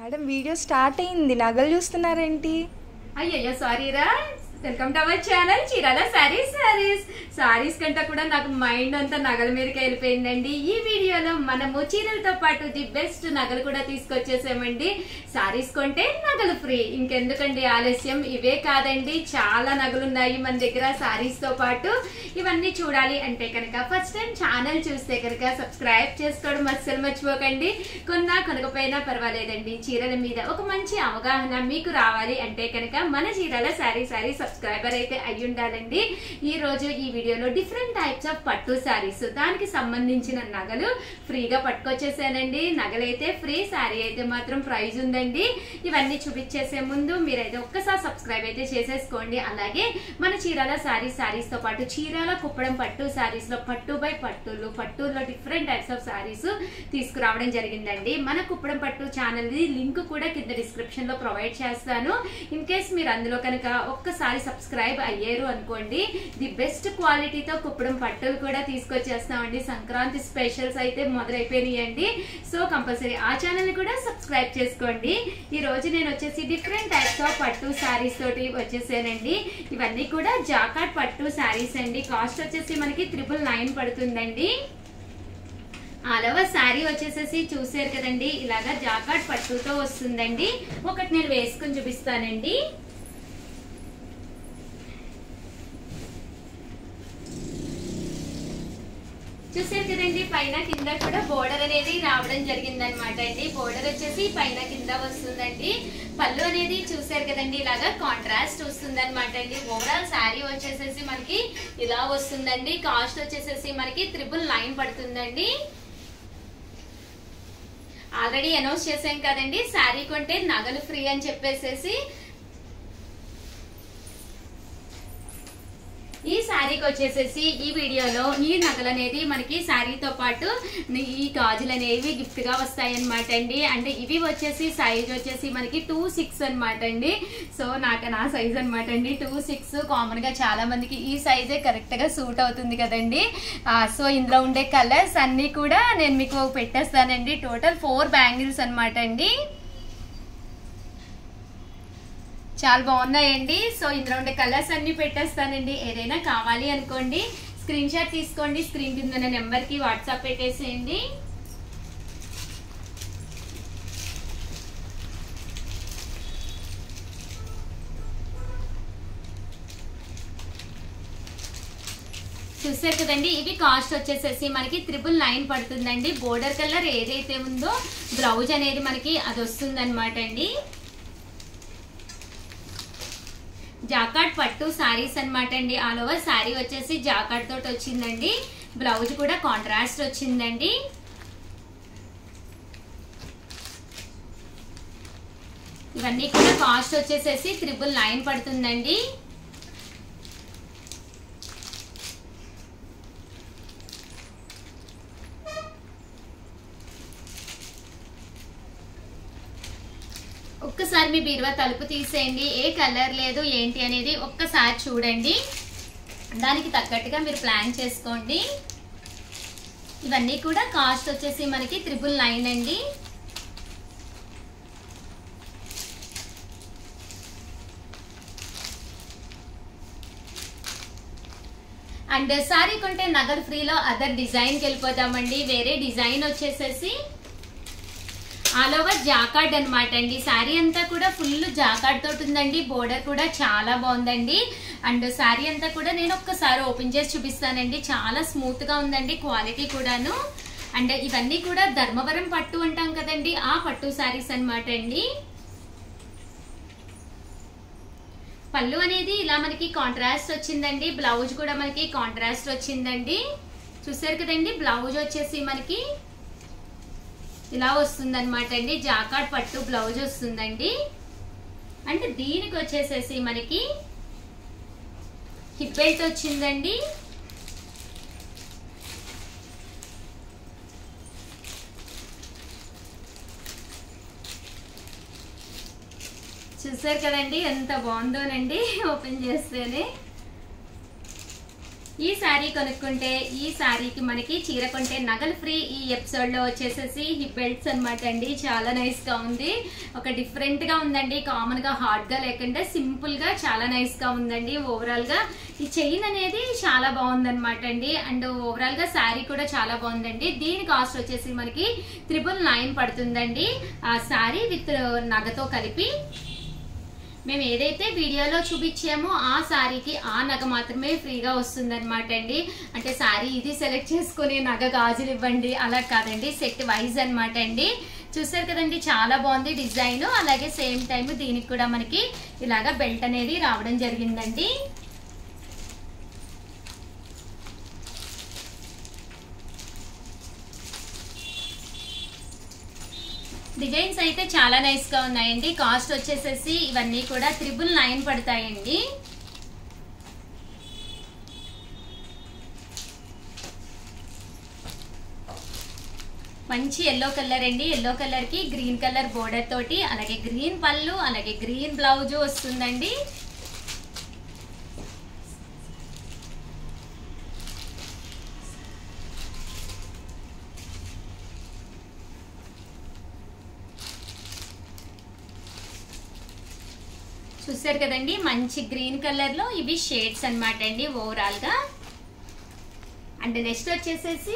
madam video start అయింది నగలు చూస్తున్నారేంటి అయ్యయ్యో సారీ రా welcome to our channel Chirala saris saris saris కంటే కూడా నాకు మైండ్ అంతా నగల మీదకి వెళ్ళిపోయిందండి ఈ వీడియోలో మనము చీరలతో పాటు ది బెస్ట్ నగలు కూడా తీసుకొచ్చేసామండి సారీస్ కొంటే నగలు ఫ్రీ ఇంకెందుకండి ఆలస్యం ఇవే కాదండి చాలా నగలు ఉన్నాయి మన దగ్గర సారీస్ తో పాటు ఇవన్నీ చూడాలి అంటే కనుక ఫస్ట్ టైం ఛానల్ చూస్తే కనుక సబ్స్క్రైబ్ చేసుకోవడం అస్సలు మర్చిపోకండి కొన్నా కొనకపోయినా పర్వాలేదండి చీరల మీద ఒక మంచి అవగాహన మీకు రావాలి అంటే కనుక మన చీరల సారీ సారీ సబ్స్క్రైబర్ అయితే అయి ఉండాలండి ఈ రోజు ఈ వీడియోలో డిఫరెంట్ టైప్స్ ఆఫ్ పట్టు సారీస్ దానికి సంబంధించిన నగలు ఫ్రీగా పట్టుకొచ్చేసానండి నగలైతే ఫ్రీ సారీ అయితే మాత్రం ప్రైజ్ ఉందండి ఇవన్నీ చూపించేసే ముందు మీరైతే ఒక్కసారి సబ్స్క్రైబ్ అయితే చేసేసుకోండి అలాగే మన చీరాల సారీ సారీస్ తో పాటు చీరాల కుప్పడం పట్టు సారీస్ లో పట్టు బై పట్టులు పట్టులో డిఫరెంట్ టైప్స్ ఆఫ్ సారీస్ తీసుకురావడం జరిగిందండి మన కుప్పడం పట్టు ఛానల్ లింక్ కూడా కింద డిస్క్రిప్షన్ లో ప్రొవైడ్ చేస్తాను ఇన్ కేస్ మీరు అందులో కనుక ఒక్కసారి సబ్స్క్రైబ్ అయ్యారు అనుకోండి ది బెస్ట్ క్వాలిటీతో కుప్పడం పట్టులు కూడా తీసుకొచ్చేస్తామండి సంక్రాంతి స్పెషల్స్ అయితే మొదలైపోయినాయండి సో కంపల్సరీ ఆ ఛానల్ కూడా సబ్స్క్రైబ్ చేసుకోండి ఈ రోజు నేను వచ్చేసి డిఫరెంట్ టైప్స్ ఆఫ్ పట్టు శారీస్ తోటి వచ్చేసానండి ఇవన్నీ కూడా జాకాట్ పట్టు శారీస్ అండి కాస్ట్ వచ్చేసి మనకి త్రిపుల్ నైన్ పడుతుందండి ఆలవ శారీ వచ్చేసేసి చూసారు కదండి ఇలాగా జాకాట్ పట్టుతో వస్తుందండి ఒకటి నేను వేసుకుని చూపిస్తానండి చూసారు కదండి పైన కింద కూడా బోర్డర్ అనేది రావడం జరిగింది అనమాట అండి బోర్డర్ వచ్చేసి పైన కింద వస్తుందండి పళ్ళు అనేది చూసారు కదండి ఇలాగా కాంట్రాస్ట్ వస్తుంది అనమాట అండి ఓవరాల్ శారీ వచ్చేసేసి మనకి ఇలా వస్తుందండి కాస్ట్ వచ్చేసేసి మనకి త్రిపుల్ నైన్ పడుతుందండి ఆల్రెడీ అనౌన్స్ చేసాం కదండి శారీ కొంటే నగలు ఫ్రీ అని చెప్పేసేసి ఈ శారీకి వచ్చేసేసి ఈ వీడియోలో ఈ నగలు అనేది మనకి శారీతో పాటు ఈ గాజులు అనేవి గిఫ్ట్ గా వస్తాయి అనమాట అండి అంటే ఇవి వచ్చేసి సైజ్ వచ్చేసి మనకి టూ సిక్స్ అనమాట అండి సో నాకు నా సైజ్ అనమాట అండి టూ సిక్స్ కామన్ గా చాలా మందికి ఈ సైజే కరెక్ట్ గా సూట్ అవుతుంది కదండి సో ఇందులో ఉండే కలర్స్ అన్ని కూడా నేను మీకు పెట్టేస్తానండి టోటల్ ఫోర్ బ్యాంగిల్స్ అనమాట అండి చాలా బాగున్నాయండి సో ఇందులో ఉండే కలర్స్ అన్ని పెట్టేస్తానండి ఏదైనా కావాలి అనుకోండి స్క్రీన్ షాట్ తీసుకోండి స్క్రీన్ కింద ఉన్న నెంబర్కి వాట్సాప్ పెట్టేసేయండి చూసారు కదండి ఇవి కాస్ట్ వచ్చేసేసి మనకి త్రిపుల్ నైన్ పడుతుందండి బోర్డర్ కలర్ ఏదైతే ఉందో బ్లౌజ్ అనేది మనకి అది వస్తుంది అనమాట అండి జాకాట్ పట్టు శారీస్ అనమాట అండి ఆల్ ఓవర్ శారీ వచ్చేసి జాకాట్ తోటి వచ్చిందండి బ్లౌజ్ కూడా కాంట్రాస్ట్ వచ్చిందండి ఇవన్నీ కూడా కాస్ట్ వచ్చేసేసి త్రిబుల్ నైన్ పడుతుందండి ఒక్కసారి మీ బీరువా తలుపు తీసేయండి ఏ కలర్ లేదు ఏంటి అనేది ఒక్కసారి చూడండి దానికి తగ్గట్టుగా మీరు ప్లాన్ చేసుకోండి ఇవన్నీ కూడా కాస్ట్ వచ్చేసి మనకి త్రిపుల్ నైన్ అండి అండ్ సారీ కొంటే నగర్ ఫ్రీలో అదర్ డిజైన్కి వెళ్ళిపోతామండి వేరే డిజైన్ వచ్చేసేసి ఆల్ ఓవర్ జాకార్డ్ అనమాట అండి శారీ అంతా కూడా ఫుల్ జాకార్డ్ తోటి ఉందండి బోర్డర్ కూడా చాలా బాగుందండి అండ్ శారీ అంతా కూడా నేను ఒక్కసారి ఓపెన్ చేసి చూపిస్తానండి చాలా స్మూత్ గా ఉందండి క్వాలిటీ కూడాను అండ్ ఇవన్నీ కూడా ధర్మవరం పట్టు అంటాం కదండి ఆ పట్టు శారీస్ అనమాట అండి పళ్ళు అనేది ఇలా మనకి కాంట్రాస్ట్ వచ్చిందండి బ్లౌజ్ కూడా మనకి కాంట్రాస్ట్ వచ్చిందండి చూసారు కదండి బ్లౌజ్ వచ్చేసి మనకి ఇలా వస్తుంది అనమాట అండి జాకాట్ పట్టు బ్లౌజ్ వస్తుందండి అంటే దీనికి వచ్చేసేసి మనకి హిప్ బెల్ట్ వచ్చిందండి చూసారు కదండి ఎంత బాగుందోనండి ఓపెన్ చేస్తేనే ఈ శారీ కొనుక్కుంటే ఈ శారీకి మనకి చీర కొంటే నగలు ఫ్రీ ఈ ఎపిసోడ్ లో వచ్చేసేసి హిప్ బెల్ట్స్ అనమాట అండి చాలా నైస్ గా ఉంది ఒక డిఫరెంట్ గా ఉందండి కామన్ గా హార్డ్ గా లేకుండా సింపుల్ గా చాలా నైస్ గా ఉందండి ఓవరాల్ గా ఈ చైన్ అనేది చాలా బాగుందన్నమాట అండి అండ్ ఓవరాల్ గా శారీ కూడా చాలా బాగుందండి దీని కాస్ట్ వచ్చేసి మనకి త్రిబుల్ నైన్ పడుతుందండి ఆ శారీ విత్ నగతో కలిపి మేము ఏదైతే వీడియోలో చూపించామో ఆ శారీకి ఆ నగ మాత్రమే ఫ్రీగా వస్తుందన్నమాట అండి అంటే శారీ ఇది సెలెక్ట్ చేసుకుని నగ గాజులు ఇవ్వండి అలా కాదండి సెట్ వైజ్ అన్నమాట అండి చూసారు కదండి చాలా బాగుంది డిజైన్ అలాగే సేమ్ టైం దీనికి కూడా మనకి ఇలాగా బెల్ట్ అనేది రావడం జరిగిందండి డిజైన్స్ అయితే చాలా నైస్ గా ఉన్నాయండి కాస్ట్ వచ్చేసేసి ఇవన్నీ కూడా త్రిబుల్ నైన్ పడతాయండి మంచి ఎల్లో కలర్ అండి ఎల్లో కలర్ కి గ్రీన్ కలర్ బోర్డర్ తోటి అలాగే గ్రీన్ పళ్ళు అలాగే గ్రీన్ బ్లౌజ్ వస్తుందండి చూసారు కదండి మంచి గ్రీన్ కలర్ లో ఇవి షేడ్స్ అన్నమాట అండి ఓవరాల్ గా అండ్ నెక్స్ట్ వచ్చేసేసి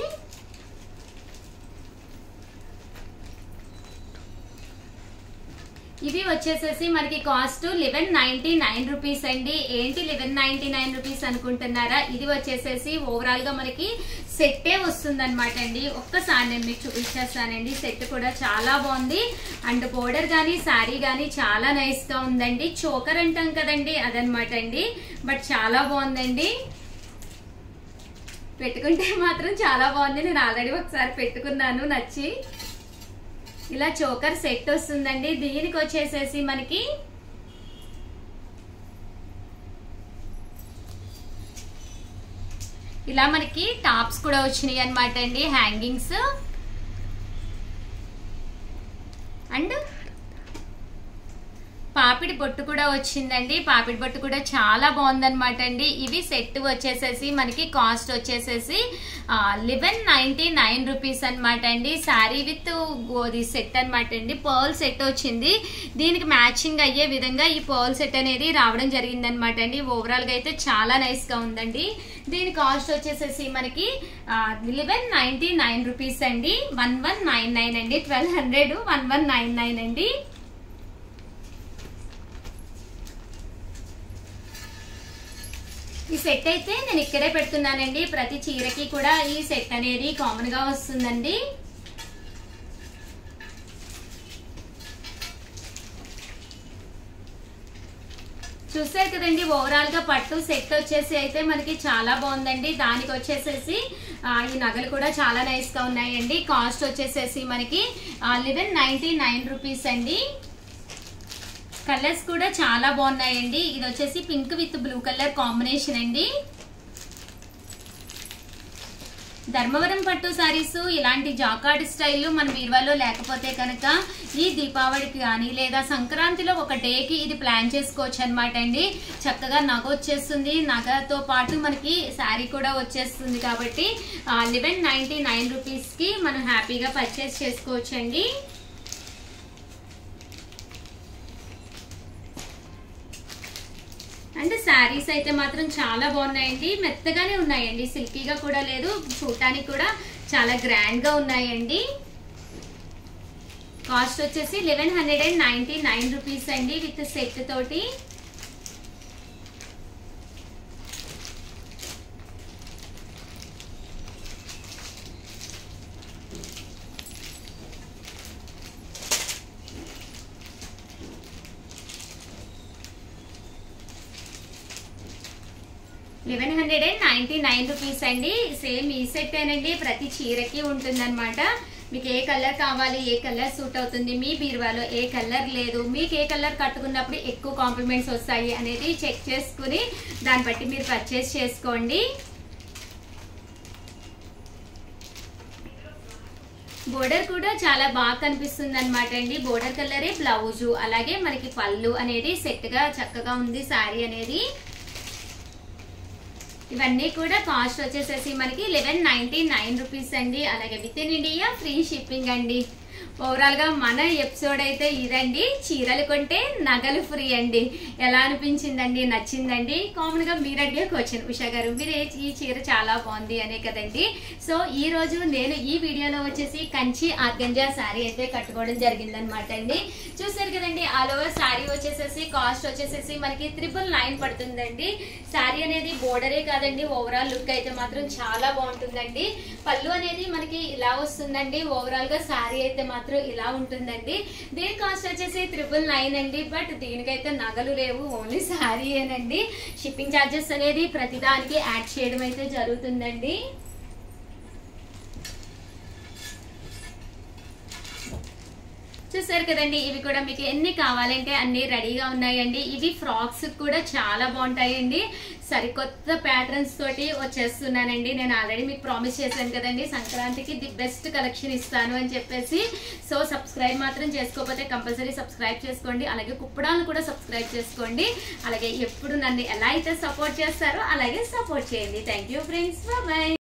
ఇవి వచ్చేసేసి మనకి cost eleven ninety nine rupees అండి ఏంటి లెవెన్ నైన్టీ నైన్ రూపీస్ అనుకుంటున్నారా ఇది వచ్చేసేసి ఓవరాల్ గా మనకి సెట్టే వస్తుంది అనమాట అండి ఒక్కసారి నేను మీకు చూపించేస్తానండి సెట్ కూడా చాలా బాగుంది అండ్ బోర్డర్ కానీ శారీ కానీ చాలా నైస్ గా ఉందండి చోకర్ అంటాం కదండి అదనమాట అండి బట్ చాలా బాగుందండి పెట్టుకుంటే మాత్రం చాలా బాగుంది నేను ఆల్రెడీ ఒకసారి పెట్టుకున్నాను నచ్చి ఇలా చోకర్ సెట్ వస్తుందండి దీనికి వచ్చేసేసి మనకి ఇలా మనకి టాప్స్ కూడా వచ్చినాయి అనమాట అండి హ్యాంగింగ్స్ అండ్ పాపిడి బొట్టు కూడా వచ్చిందండి పాపిడి బొట్టు కూడా చాలా బాగుందన్నమాట అండి ఇవి సెట్ వచ్చేసేసి మనకి కాస్ట్ వచ్చేసేసి లెవెన్ నైన్టీ నైన్ రూపీస్ అనమాట అండి శారీ విత్ గోది సెట్ అనమాట అండి పర్ల్ సెట్ వచ్చింది దీనికి మ్యాచింగ్ అయ్యే విధంగా ఈ పర్ల్ సెట్ అనేది రావడం జరిగింది అనమాట అండి ఓవరాల్ గా అయితే చాలా నైస్ గా ఉందండి దీని కాస్ట్ వచ్చేసేసి మనకి లెవెన్ నైన్టీ నైన్ రూపీస్ అండి వన్ వన్ నైన్ నైన్ అండి twelve hundred one one nine nine అండి ఈ సెట్ అయితే నేను ఇక్కడే పెడుతున్నానండి ప్రతి చీరకి కూడా ఈ సెట్ అనేది కామన్ గా వస్తుందండి చూసారు కదండి ఓవరాల్ గా పట్టు సెట్ వచ్చేసి అయితే మనకి చాలా బాగుందండి దానికి వచ్చేసేసి ఆ, ఈ నగలు కూడా చాలా నైస్ గా ఉన్నాయండి కాస్ట్ వచ్చేసేసి మనకి లెవెన్ నైన్టీ నైన్ రూపీస్ అండి కలర్స్ కూడా చాలా బాగున్నాయండి ఇది వచ్చేసి pink with blue colour combination అండి ధర్మవరం పట్టు సారీస్ ఇలాంటి జాకార్డ్ స్టైల్ మన బీరువాలో లేకపోతే కనుక ఈ దీపావళికి కానీ లేదా సంక్రాంతిలో ఒక డేకి ఇది ప్లాన్ చేసుకోవచ్చు అనమాట అండి చక్కగా నగ వచ్చేస్తుంది నగతో పాటు మనకి శారీ కూడా వచ్చేస్తుంది కాబట్టి లెవెన్ నైన్టీ నైన్ రూపీస్కి మనం హ్యాపీగా పర్చేస్ చేసుకోవచ్చు అండి అండ్ శారీస్ అయితే మాత్రం చాలా బాగున్నాయండి మెత్తగానే ఉన్నాయండి సిల్కీగా కూడా లేదు చూడటానికి కూడా చాలా గ్రాండ్ గా ఉన్నాయండి కాస్ట్ వచ్చేసి eleven hundred and ninety nine rupees అండి విత్ సెట్ తోటి eleven hundred and ninety nine rupees అండి సేమ్ ఈ సెట్ ఏనండి ప్రతి చీరకి ఉంటుందన్నమాట మీకు ఏ కలర్ కావాలి ఏ కలర్ సూట్ అవుతుంది మీ బీరువాలో ఏ కలర్ లేదు మీకు ఏ కలర్ కట్టుకున్నప్పుడు ఎక్కువ కాంప్లిమెంట్స్ వస్తాయి అనేది చెక్ చేసుకుని దాన్ని బట్టి మీరు పర్చేస్ చేసుకోండి బోర్డర్ కూడా చాలా బాగా కనిపిస్తుంది అనమాట అండి బోర్డర్ కలరే బ్లౌజు అలాగే మనకి పళ్ళు అనేది సెట్ గా చక్కగా ఉంది శారీ అనేది ఇవన్నీ కూడా కాస్ట్ వచ్చేసేసి మనకి లెవెన్ నైన్టీ నైన్ రూపీస్ అండి అలాగే with in India free shipping అండి ఓవరాల్ గా మన ఎపిసోడ్ అయితే ఇదండి చీరలు కొంటే నగలు ఫ్రీ అండి ఎలా అనిపించిందండి నచ్చిందండి కామన్ గా మీరు అడిగే క్వశ్చన్ ఉషా గారు మీరు ఏ- ఈ చీర చాలా బాగుంది అనే కదండి సో ఈ రోజు నేను ఈ వీడియోలో వచ్చేసి కంచి ఆర్గంజా శారీ అయితే కట్టుకోవడం జరిగిందనమాట అండి చూసారు కదండి ఆల్ ఓవర్ శారీ వచ్చేసేసి కాస్ట్ వచ్చేసేసి మనకి త్రిపుల్ నైన్ పడుతుందండి శారీ అనేది బోర్డరే కాదండి ఓవరాల్ లుక్ అయితే మాత్రం చాలా బాగుంటుందండి పళ్ళు అనేది మనకి ఇలా వస్తుందండి ఓవరాల్ గా శారీ అయితే మాత్రం ఇలా ఉంటుందండి దీని కాస్ట్ వచ్చేసి త్రిపుల్ నైన్ అండి బట్ దీనికైతే నగలు లేవు ఓన్లీ శారీ ఏనండి షిప్పింగ్ ఛార్జెస్ అనేది ప్రతిదానికి యాడ్ చేయడం అయితే జరుగుతుందండి చూసారు కదండి ఇవి కూడా మీకు ఎన్ని కావాలంటే అన్ని రెడీగా ఉన్నాయండి ఇవి ఫ్రాక్స్ కూడా చాలా బాగుంటాయండి సరికొత్త ప్యాటర్న్స్ తోటి వచ్చేస్తున్నానండి నేను ఆల్రెడీ మీకు ప్రామిస్ చేశాను కదండి సంక్రాంతికి ది బెస్ట్ కలెక్షన్ ఇస్తాను అని చెప్పేసి సో సబ్స్క్రైబ్ మాత్రం చేసుకోకపోతే కంపల్సరీ సబ్స్క్రైబ్ చేసుకోండి అలాగే కుప్పడాలను కూడా సబ్స్క్రైబ్ చేసుకోండి అలాగే ఎప్పుడు నన్ను ఎలా అయితే సపోర్ట్ చేస్తారో అలాగే సపోర్ట్ చేయండి థ్యాంక్ యూ ఫ్రెండ్స్ బాయ్